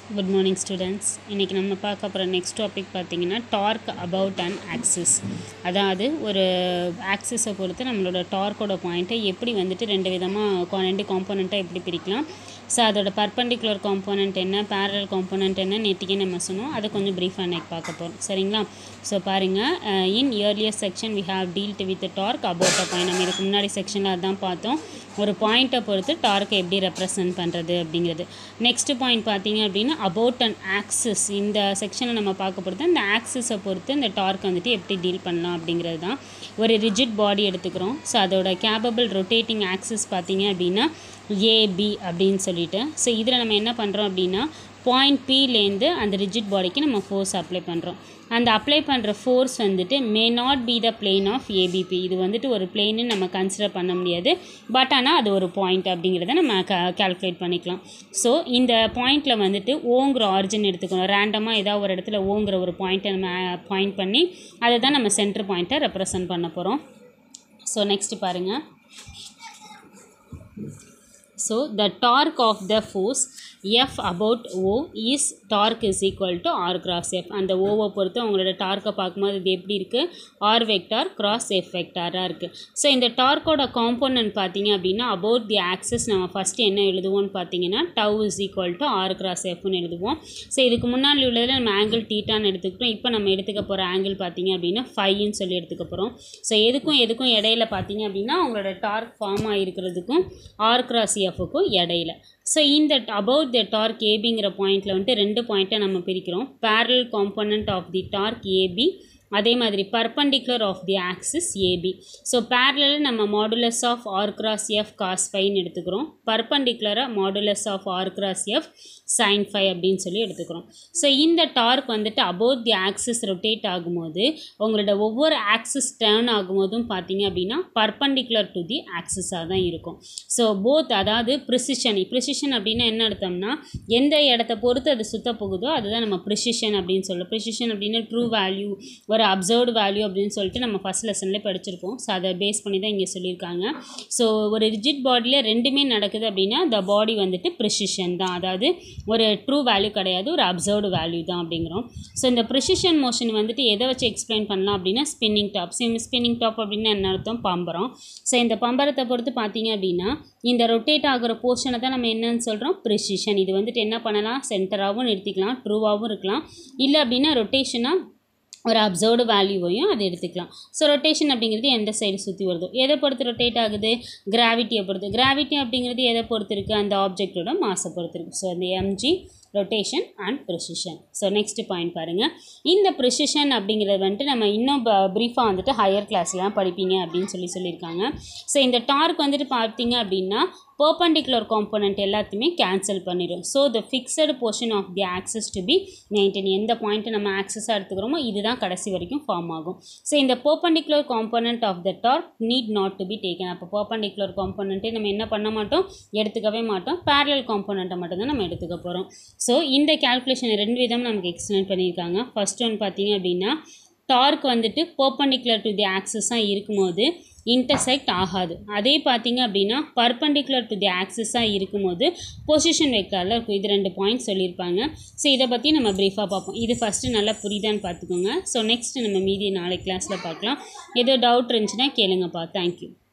good morning students இன்றைக்கி நம்ம பார்க்க போகிற நெக்ஸ்ட் டாபிக் பார்த்தீங்கன்னா டார்க் அபவுட் அண்ட் ஆக்சிஸ் அதாவது ஒரு ஆக்சிஸை பொறுத்து நம்மளோட டார்க்கோட பாயிண்ட்டை எப்படி வந்துட்டு ரெண்டு விதமாக ரெண்டு காம்போனண்ட்டாக எப்படி பிரிக்கலாம் ஸோ அதோட பர்பண்டிகுலர் காம்போனண்ட் என்ன பேரல் காம்போனண்ட் என்ன நேற்றுக்கே நம்ம சொன்னோம் அதை கொஞ்சம் ப்ரீஃபாக இன்னைக்கு பார்க்க போகிறோம் சரிங்களா ஸோ பாருங்கள் in earlier section we have dealt with torque about a point நம்ம இதுக்கு முன்னாடி செக்ஷனில் அதான் பார்த்தோம் ஒரு பாயிண்ட்டை பொறுத்து டார்க்கை எப்படி ரெப்ரசன்ட் பண்ணுறது அப்படிங்கிறது நெக்ஸ்ட் பாயிண்ட் பார்த்தீங்க அப்படின்னா அபவுட் அண்ட் ஆக்சிஸ் இந்த செக்ஷனை நம்ம பார்க்க பொறுத்து இந்த ஆக்சிஸை பொறுத்து இந்த டார்க் வந்துட்டு எப்படி டீல் பண்ணலாம் அப்படிங்கிறது தான் ஒரு ரிஜிட் பாடி எடுத்துக்கிறோம் ஸோ அதோட கேபபிள் ரொட்டேட்டிங் ஆக்சிஸ் பார்த்தீங்க அப்படின்னா ஏபி அப்படின்னு சொல்லிட்டு ஸோ இதில் நம்ம என்ன பண்ணுறோம் அப்படின்னா பாயிண்ட் பிலேருந்து அந்த ரிஜிட் பாடிக்கு நம்ம ஃபோர்ஸ் அப்ளை பண்ணுறோம் அந்த அப்ளை பண்ணுற ஃபோர்ஸ் வந்துட்டு may not be the plane of ABP இது வந்துட்டு ஒரு பிளேன்னு நம்ம கன்சிடர் பண்ண முடியாது பட் ஆனால் அது ஒரு பாயிண்ட் அப்படிங்கிறத நம்ம க கால்குலேட் பண்ணிக்கலாம் ஸோ இந்த பாயிண்டில் வந்துட்டு ஓங்கிற ஆரிஜின் எடுத்துக்கணும் ரேண்டமாக ஏதாவது ஒரு இடத்துல ஓங்கிற ஒரு பாயிண்ட்டை நம்ம பாயிண்ட் பண்ணி அதை தான் நம்ம சென்டர் பாயிண்ட்டை ரெப்ரசன்ட் பண்ண போகிறோம் ஸோ நெக்ஸ்ட் பாருங்கள் so the torque of the force F about O is torque is equal to R cross F அந்த ஓவை பொறுத்து அவங்களோட டார்க்கை பார்க்கும்போது இது எப்படி இருக்குது ஆர் வெக்டார் கிராஸ் எஃப் வெக்டாராக இருக்குது ஸோ இந்த டார்க்கோட காம்போனன்ட் பார்த்தீங்க அப்படின்னா அபவுட் தி ஆக்சஸ் நம்ம ஃபஸ்ட்டு என்ன எழுதுவோம்னு பார்த்தீங்கன்னா tau is equal to R cross எஃப்னு எழுதுவோம் ஸோ இதுக்கு முன்னாடி உள்ளதில் நம்ம ஆங்கிள் டீட்டான்னு எடுத்துக்கிட்டோம் இப்போ நம்ம எடுத்துக்க போகிற ஆங்கிள் பார்த்தீங்க அப்படின்னா ஃபைன்னு சொல்லி எடுத்துக்க போகிறோம் ஸோ எதுக்கும் எதுக்கும் இடையில பார்த்தீங்க அப்படின்னா அவங்களோட டார்க் ஃபார்ம் ஆகிருக்கிறதுக்கும் ஆர் கிராஸ் எஃப்க்கும் இடையில ஸோ இந்த அபவுட் த டார்க் ஏபிங்கிற பாயிண்டில் வந்துட்டு ரெண்டு பாயிண்ட்டை நம்ம பிரிக்கிறோம் parallel component of the torque AB அதே மாதிரி perpendicular of the axis AB so பேரலில் நம்ம modulus of R cross F cos ஃபைன்னு எடுத்துக்கிறோம் பர்பண்டிகுலராக modulus of R cross F sine phi அப்படின்னு சொல்லி எடுத்துக்கிறோம் ஸோ இந்த டார்க் வந்துட்டு அபவுட் தி ஆக்சிஸ் ரொட்டேட் ஆகும்போது உங்களோட ஒவ்வொரு ஆக்சிஸ் டேர்ன் ஆகும்போதும் பார்த்தீங்க அப்படின்னா பர்பண்டிகுலர் டு தி ஆக்சிஸாக தான் இருக்கும் ஸோ போத் அதாவது ப்ரிசிஷன் ப்ரிசிஷன் அப்படின்னா என்ன அர்த்தம்னா எந்த இடத்த பொறுத்து அது சுத்த போகுதோ அதுதான் நம்ம ப்ரிசிஷன் அப்படின்னு சொல்லுவோம் ப்ரிசிஷன் அப்படின்னா ட்ரூ வேல்யூ ஒரு அப்சர்வ்டு வேல்யூ அப்படின்னு சொல்லிட்டு நம்ம ஃபஸ்ட் லெசன்லேயே படிச்சிருப்போம் ஸோ அதை பேஸ் பண்ணி தான் இங்கே சொல்லியிருக்காங்க ஸோ ஒரு ரிஜிட் பாடியில் ரெண்டுமே நடக்குது அப்படின்னா த பாடி வந்துட்டு ப்ரிசிஷன் தான் அதாவது ஒரு ட்ரூ வேல்யூ கிடையாது ஒரு அப்சர்வ்டு வேல்யூ தான் அப்படிங்கிறோம் ஸோ இந்த ப்ரிசிஷன் மோஷன் வந்துட்டு எதை வச்சு எக்ஸ்பிளைன் பண்ணலாம் அப்படின்னா ஸ்பின்னிங் டாப் சிம் ஸ்பின்னிங் டாப் அப்படின்னா என்ன அர்த்தம் பம்பரம் ஸோ இந்த பம்பரத்தை பொறுத்து பார்த்தீங்க அப்படின்னா இந்த ரொட்டேட் ஆகிற போர்ஷனை தான் நம்ம என்னன்னு சொல்கிறோம் ப்ரிசிஷன் இது வந்துட்டு என்ன பண்ணலாம் சென்டராகவும் நிறுத்திக்கலாம் ட்ரூவாகவும் இருக்கலாம் இல்லை அப்படின்னா ரொட்டேஷனாக ஒரு அப்சர்வ்டு வேல்யூவையும் அதை எடுத்துக்கலாம் ஸோ ரொட்டேஷன் அப்படிங்கிறது எந்த சைடு சுற்றி வருதோ எதை பொறுத்து ரொட்டேட் ஆகுது கிராவிட்டியை பொறுத்து கிராவிட்டி அப்படிங்கிறது எதை பொறுத்து இருக்குது அந்த ஆப்ஜெக்டோட மாசை பொறுத்து இருக்குது ஸோ அந்த MG rotation and precision so next point பாருங்கள் இந்த ப்ரிசிஷன் அப்படிங்கிறது வந்துட்டு நம்ம இன்னும் ப்ரீஃபாக வந்துட்டு ஹையர் கிளாஸ்லாம் படிப்பீங்க அப்படின்னு சொல்லி சொல்லியிருக்காங்க ஸோ இந்த டார்க் வந்துட்டு பார்த்தீங்க அப்படின்னா பர்பண்டிகுலர் காம்போனண்ட் எல்லாத்தையுமே கேன்சல் பண்ணிடும் so the fixed portion of the axis to be maintain எந்த பாயிண்ட்டை நம்ம ஆக்சஸாக எடுத்துக்கிறோமோ இதுதான் கடைசி வரைக்கும் ஃபார்ம் ஆகும் ஸோ இந்த perpendicular component of the torque need not to be taken அப்போ பர்பண்டிகுலர் காம்போனண்ட்டே நம்ம என்ன பண்ண மாட்டோம் எடுத்துக்கவே மாட்டோம் பேரலல் காம்போனண்ட்டை மட்டும்தான் நம்ம எடுத்துக்க போகிறோம் ஸோ இந்த கேல்குலேஷன் ரெண்டு விதம் நமக்கு எக்ஸ்பிளைன் பண்ணியிருக்காங்க ஃபர்ஸ்ட் ஒன் பார்த்தீங்க அப்படின்னா டார்க் வந்துட்டு பர்பண்டிகுலர் டு தி ஆக்சஸாக இருக்கும்போது இன்டர்செக்ட் ஆகாது அதே பார்த்தீங்க அப்படின்னா பர்பண்டிகுலர் டு தி ஆக்சிஸாக இருக்கும்போது பொசிஷன் வெக்டாரில் இருக்கும் இது ரெண்டு பாயிண்ட் சொல்லியிருப்பாங்க ஸோ இதை பற்றி நம்ம ப்ரீஃபாக பார்ப்போம் இது ஃபஸ்ட்டு நல்லா புரியுதான்னு பார்த்துக்கோங்க ஸோ நெக்ஸ்ட் நம்ம மீதி நாளை கிளாஸில் பார்க்கலாம் ஏதோ டவுட் இருந்துச்சுன்னா கேளுங்கப்பா தேங்க்யூ